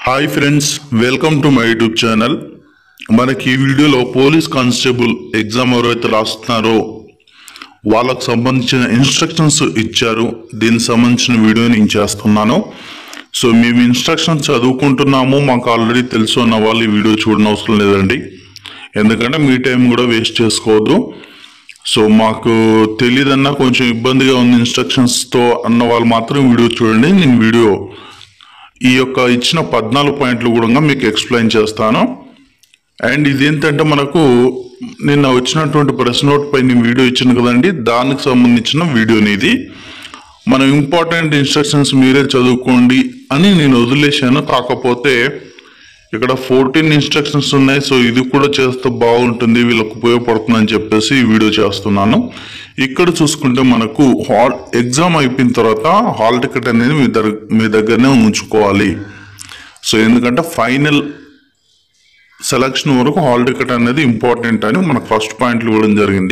Hi friends welcome to my YouTube channel మనకి ఈ వీడియోలో పోలీస్ కానిస్టేబుల్ ఎగ్జామ్ ఎవరైతే రాస్తున్నారో వాళ్ళకు సంబంధించిన ఇన్స్ట్రక్షన్స్ ఇచ్చారు దీనికి సంబంధించిన వీడియో నేను చేస్తున్నాను సో మేము ఇన్స్ట్రక్షన్స్ చదువుకుంటున్నాము మాకు ఆల్రెడీ తెలుసు అన్న వాళ్ళు ఈ వీడియో చూడనవసరం అవసరం లేదండి ఎందుకంటే మీ టైం కూడా వేస్ట్ చేసుకోవద్దు సో మాకు తెలియదన్నా కొంచెం ఇబ్బందిగా ఉంది ఇన్స్ట్రక్షన్స్తో అన్న వాళ్ళు మాత్రం వీడియో చూడండి నేను వీడియో ఈ యొక్క ఇచ్చిన పద్నాలుగు పాయింట్లు కూడా మీకు ఎక్స్ప్లెయిన్ చేస్తాను అండ్ ఇదేంటంటే మనకు నిన్న వచ్చినటువంటి ప్రెస్ నోట్ పై నేను వీడియో ఇచ్చాను కదండి దానికి సంబంధించిన వీడియోని ఇది మనం ఇంపార్టెంట్ ఇన్స్ట్రక్షన్స్ మీరే చదువుకోండి అని నేను వదిలేశాను కాకపోతే ఇక్కడ ఫోర్టీన్ ఇన్స్ట్రక్షన్స్ ఉన్నాయి సో ఇది కూడా చేస్తే బాగుంటుంది వీళ్ళకి ఉపయోగపడుతుంది అని చెప్పేసి ఈ వీడియో చేస్తున్నాను ఇక్కడ చూసుకుంటే మనకు హాల్ ఎగ్జామ్ అయిపోయిన తర్వాత హాల్ టికెట్ అనేది మీ దగ్గర మీ దగ్గరనే ఉంచుకోవాలి సో ఎందుకంటే ఫైనల్ సెలక్షన్ వరకు హాల్ టికెట్ అనేది ఇంపార్టెంట్ అని మనకు ఫస్ట్ పాయింట్లు ఇవ్వడం జరిగింది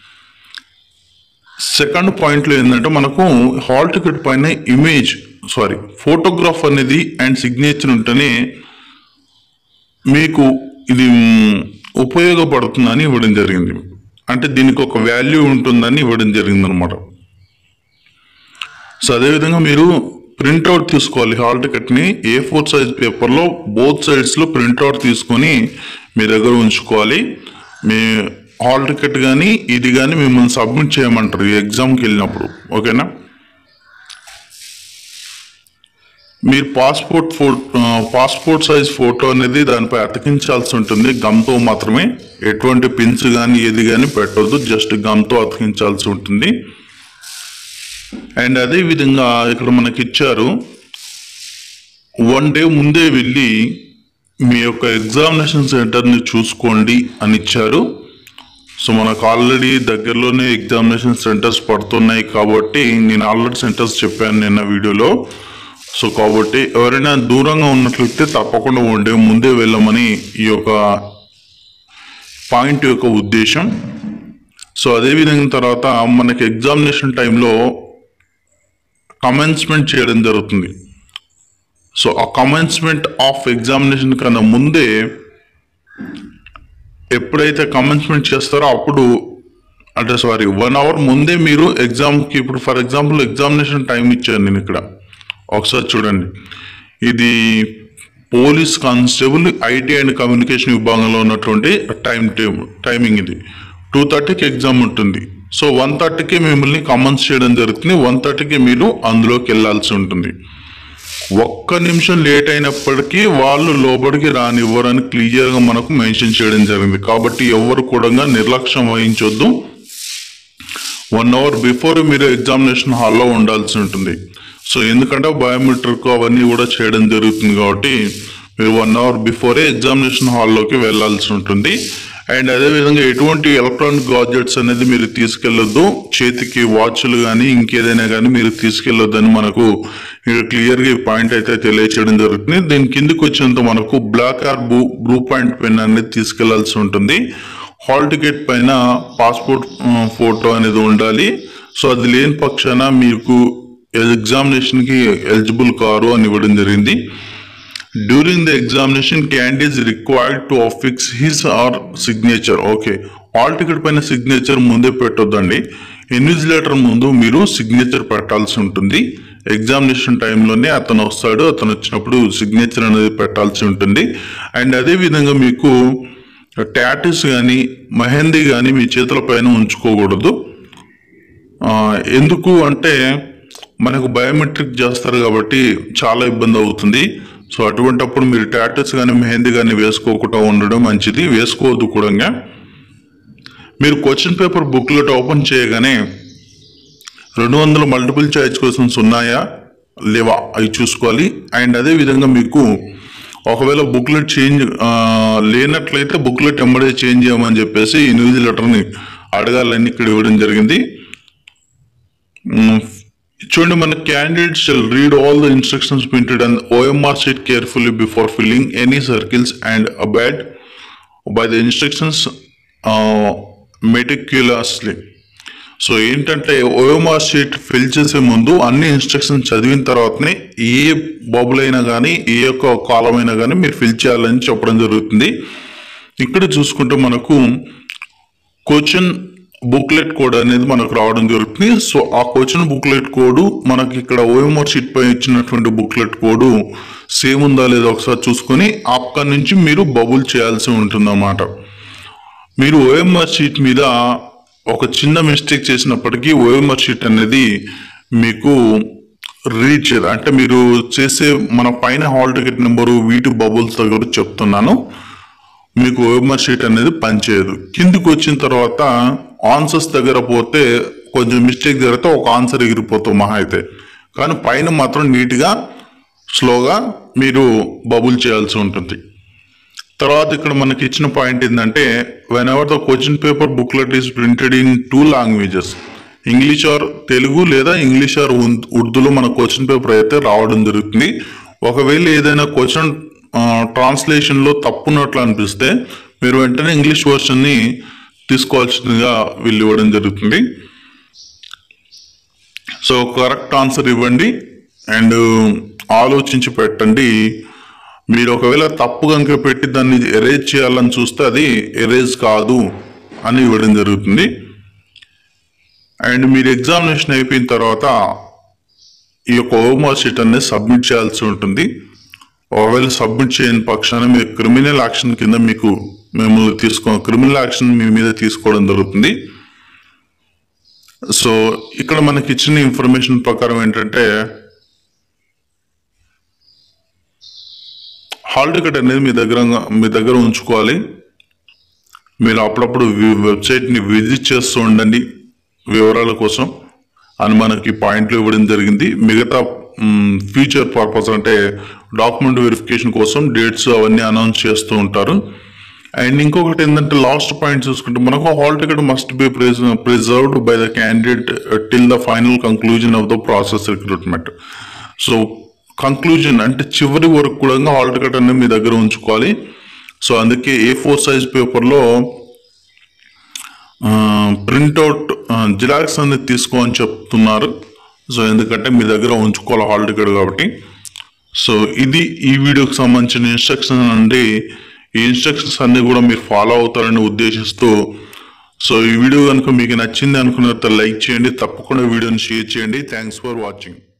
సెకండ్ పాయింట్లో ఏంటంటే మనకు హాల్ టికెట్ పైన ఇమేజ్ సారీ ఫోటోగ్రాఫ్ అనేది అండ్ సిగ్నేచర్ ఉంటేనే మీకు ఇది మ్, ఉపయోగపడుతుందని ఇవ్వడం జరిగింది అంటే దీనికి ఒక వాల్యూ ఉంటుందని ఇవ్వడం జరిగింది అనమాట సో అదేవిధంగా మీరు ప్రింట్అవుట్ తీసుకోవాలి హాల్ టికెట్ని ఏ ఫోర్ సైజ్ పేపర్లో బోత్ సైడ్స్లో ప్రింట్అవుట్ తీసుకొని మీ దగ్గర ఉంచుకోవాలి మీ హాల్ టికెట్ కానీ ఇది కానీ మిమ్మల్ని సబ్మిట్ చేయమంటారు ఈ ఎగ్జామ్కి వెళ్ళినప్పుడు ఓకేనా మీరు పాస్పోర్ట్ ఫో పాస్పోర్ట్ సైజ్ ఫోటో అనేది దానిపై అతికించాల్సి ఉంటుంది గమ్తో మాత్రమే ఎటువంటి పిన్స్ కానీ ఏది కానీ పెట్టొద్దు జస్ట్ గమ్తో అతికించాల్సి ఉంటుంది అండ్ అదే విధంగా ఇక్కడ మనకి ఇచ్చారు వన్ డే ముందే వెళ్ళి మీ యొక్క ఎగ్జామినేషన్ సెంటర్ని చూసుకోండి అని ఇచ్చారు సో మనకు ఆల్రెడీ దగ్గరలోనే ఎగ్జామినేషన్ సెంటర్స్ పడుతున్నాయి కాబట్టి నేను ఆల్రెడీ సెంటర్స్ చెప్పాను నిన్న వీడియోలో సో కాబట్టి ఎవరైనా దూరంగా ఉన్నట్లయితే తప్పకుండా వన్ డే ముందే వెళ్ళమని ఈ యొక్క పాయింట్ యొక్క ఉద్దేశం సో అదే విధంగా తర్వాత మనకి ఎగ్జామినేషన్ టైంలో కమెన్స్మెంట్ చేయడం జరుగుతుంది సో ఆ కమెన్స్మెంట్ ఆఫ్ ఎగ్జామినేషన్ కన్నా ముందే ఎప్పుడైతే కమెన్స్మెంట్ చేస్తారో అప్పుడు అంటే సారీ వన్ అవర్ ముందే మీరు ఎగ్జామ్కి ఇప్పుడు ఫర్ ఎగ్జాంపుల్ ఎగ్జామినేషన్ టైం ఇచ్చాను నేను ఇక్కడ ఒకసారి చూడండి ఇది police constable IT and communication విభాగంలో ఉన్నటువంటి టైం టేబుల్ టైమింగ్ ఇది టూ థర్టీకి ఎగ్జామ్ ఉంటుంది సో వన్ థర్టీకి మిమ్మల్ని కమెంట్స్ చేయడం జరుగుతుంది వన్ థర్టీకి మీరు అందులోకి వెళ్ళాల్సి ఉంటుంది ఒక్క నిమిషం లేట్ అయినప్పటికీ వాళ్ళు లోపలికి రానివ్వరని క్లియర్గా మనకు మెన్షన్ చేయడం జరిగింది కాబట్టి ఎవరు కూడా నిర్లక్ష్యం వహించొద్దు వన్ అవర్ బిఫోర్ మీరు ఎగ్జామినేషన్ హాల్లో ఉండాల్సి ఉంటుంది సో ఎందుకంటే బయోమెట్రిక్ అవన్నీ కూడా చేయడం జరుగుతుంది కాబట్టి మీరు వన్ అవర్ బిఫోరే ఎగ్జామినేషన్ హాల్లోకి వెళ్ళాల్సి ఉంటుంది అండ్ అదేవిధంగా ఎటువంటి ఎలక్ట్రానిక్ గాడ్జెట్స్ అనేది మీరు తీసుకెళ్ళొద్దు చేతికి వాచ్లు కానీ ఇంకేదైనా కానీ మీరు తీసుకెళ్ళొద్దని మనకు ఇక్కడ క్లియర్గా ఈ పాయింట్ అయితే తెలియచేయడం జరుగుతుంది దీని కిందకి వచ్చినంత మనకు black or blue blue point pen అనేది తీసుకెళ్లాల్సి ఉంటుంది హాల్ టికెట్ పైన పాస్పోర్ట్ ఫోటో అనేది ఉండాలి సో అది లేని పక్షాన మీకు ఎగ్జామినేషన్కి ఎలిజిబుల్ కారు అని ఇవ్వడం జరిగింది during the examination candidate required to affix his or signature okay hall ticket పైన సిగ్నేచర్ ముందే పెట్టొద్దండి ఇన్విజిలేటర్ ముందు మీరు సిగ్నేచర్ పెట్టాల్సి ఉంటుంది ఎగ్జామినేషన్ టైంలోనే అతను వస్తాడు అతను వచ్చినప్పుడు సిగ్నేచర్ అనేది పెట్టాల్సి ఉంటుంది అండ్ అదే విధంగా మీకు టాటూస్ కానీ మెహందీ కానీ మీ చేతుల పైన ఉంచుకోకూడదు ఆ, ఎందుకు అంటే మనకు బయోమెట్రిక్ చేస్తారు కాబట్టి చాలా ఇబ్బంది అవుతుంది సో అటువంటప్పుడు మీరు టాటూస్ కానీ మెహందీ కానీ వేసుకోకుండా ఉండడం మంచిది వేసుకోవద్దు కూడా మీరు క్వశ్చన్ పేపర్ బుక్లెట్ ఓపెన్ చేయగానే రెండు వందల మల్టిపుల్ చాయిస్ క్వశ్చన్స్ ఉన్నాయా లేవా అవి చూసుకోవాలి అండ్ అదే విధంగా మీకు ఒకవేళ బుక్లెట్ చేంజ్ లేనట్లయితే బుక్లెట్ ఎంబడే చేంజ్ చేయమని చెప్పేసి ఇన్విజిలేటర్ని అడగాలని ఇక్కడ ఇవ్వడం జరిగింది మ్మ్. చూడండి మన candidate shall read all the instructions printed and OMR sheet carefully before filling any circles and abide by the instructions meticulously so ఏంటంటే ఓఎంఆర్ షీట్ ఫిల్ చేసే ముందు అన్ని ఇన్స్ట్రక్షన్స్ చదివిన తర్వాతనే ఏ బబుల్ అయినా కానీ ఏ యొక్క కాలం అయినా కానీ మీరు ఫిల్ చేయాలని చెప్పడం జరుగుతుంది ఇక్కడ చూసుకుంటే మనకు క్వశ్చన్ బుక్లెట్ కోడ్ అనేది మనకు రావడం జరుగుతుంది సో ఆ క్వశ్చన్ బుక్లెట్ కోడ్ మనకి ఇక్కడ ఓఎంఆర్ షీట్ పై ఇచ్చినటువంటి బుక్లెట్ కోడ్ సేమ్ ఉందా లేదా ఒకసారి చూసుకొని అక్కడి నుంచి మీరు బబుల్ చేయాల్సి ఉంటుందన్నమాట మీరు ఓఎంఆర్ షీట్ మీద ఒక చిన్న మిస్టేక్ చేసినప్పటికీ ఓఎంఆర్ షీట్ అనేది మీకు రీచ్ అంటే మీరు చేసే మన పైన హాల్ టికెట్ నెంబరు వీటి బబుల్స్ దగ్గర చెప్తున్నాను మీకు ఓఎంఆర్ షీట్ అనేది పనిచేయదు కిందికి వచ్చిన తర్వాత ఆన్సర్స్ దగ్గర పోతే కొంచెం మిస్టేక్ జరిగితే ఒక ఆన్సర్ ఎగిరిపోతాం మహా అయితే కానీ పైన మాత్రం నీట్గా స్లోగా మీరు బబుల్ చేయాల్సి ఉంటుంది తర్వాత ఇక్కడ మనకి ఇచ్చిన పాయింట్ ఏంటంటే whenever the question paper booklet is printed in two languages English or Telugu లేదా ఇంగ్లీష్ ఆర్ ఉర్దూలో మన క్వశ్చన్ పేపర్ అయితే రావడం జరుగుతుంది ఒకవేళ ఏదైనా క్వశ్చన్ ట్రాన్స్లేషన్లో తప్పున్నట్లు అనిపిస్తే మీరు వెంటనే ఇంగ్లీష్ వర్షన్ని తీసుకోవాల్సిందిగా వీళ్ళు ఇవ్వడం జరుగుతుంది సో కరెక్ట్ ఆన్సర్ ఇవ్వండి అండ్ ఆలోచించి పెట్టండి మీరు ఒకవేళ తప్పు కనుక పెట్టి దాన్ని ఎరేజ్ చేయాలని చూస్తే అది ఎరేజ్ కాదు అని ఇవ్వడం జరుగుతుంది అండ్ మీరు ఎగ్జామినేషన్ అయిపోయిన తర్వాత ఈ యొక్క ఓమర్ షీట్ అనేది సబ్మిట్ చేయాల్సి ఉంటుంది ఒకవేళ సబ్మిట్ చేయని పక్షాన మీరు క్రిమినల్ యాక్షన్ కింద మీకు మిమ్మల్ని తీసుకో క్రిమినల్ యాక్షన్ మీ మీద తీసుకోవడం జరుగుతుంది సో ఇక్కడ మనకి ఇచ్చిన ఇన్ఫర్మేషన్ ప్రకారం ఏంటంటే హాల్ టికెట్ అనేది మీ దగ్గర మీ దగ్గర ఉంచుకోవాలి మీరు అప్పుడప్పుడు వెబ్సైట్ని విజిట్ చేస్తూ ఉండండి వివరాల కోసం అని మనకి పాయింట్లు ఇవ్వడం జరిగింది మిగతా ఫ్యూచర్ పర్పస్ అంటే డాక్యుమెంట్ వెరిఫికేషన్ కోసం డేట్స్ అవన్నీ అనౌన్స్ చేస్తూ ఉంటారు అండ్ ఇంకొకటి ఏంటంటే లాస్ట్ పాయింట్ చూసుకుంటే మనకు hall ticket must be preserved by the candidate till the final conclusion of the process recruitment so conclusion అంటే చివరి వరకు కూడా హాల్ టికెట్ అనేది మీ దగ్గర ఉంచుకోవాలి సో అందుకే ఏ ఫోర్ సైజ్ పేపర్లో ప్రింట్అవుట్ జిరాక్స్ అనేది తీసుకో అని చెప్తున్నారు సో ఎందుకంటే మీ దగ్గర ఉంచుకోవాలి హాల్ టికెట్ కాబట్టి సో ఇది ఈ వీడియోకి సంబంధించిన ఇన్స్ట్రక్షన్ అండి ఈ ఇన్స్ట్రక్షన్స్ అన్ని కూడా మీరు ఫాలో అవుతారని ఉద్దేశిస్తూ సో ఈ వీడియో కనుక మీకు నచ్చింది అనుకున్న లైక్ చేయండి తప్పకుండా వీడియోని షేర్ చేయండి థ్యాంక్స్ ఫర్ వాచింగ్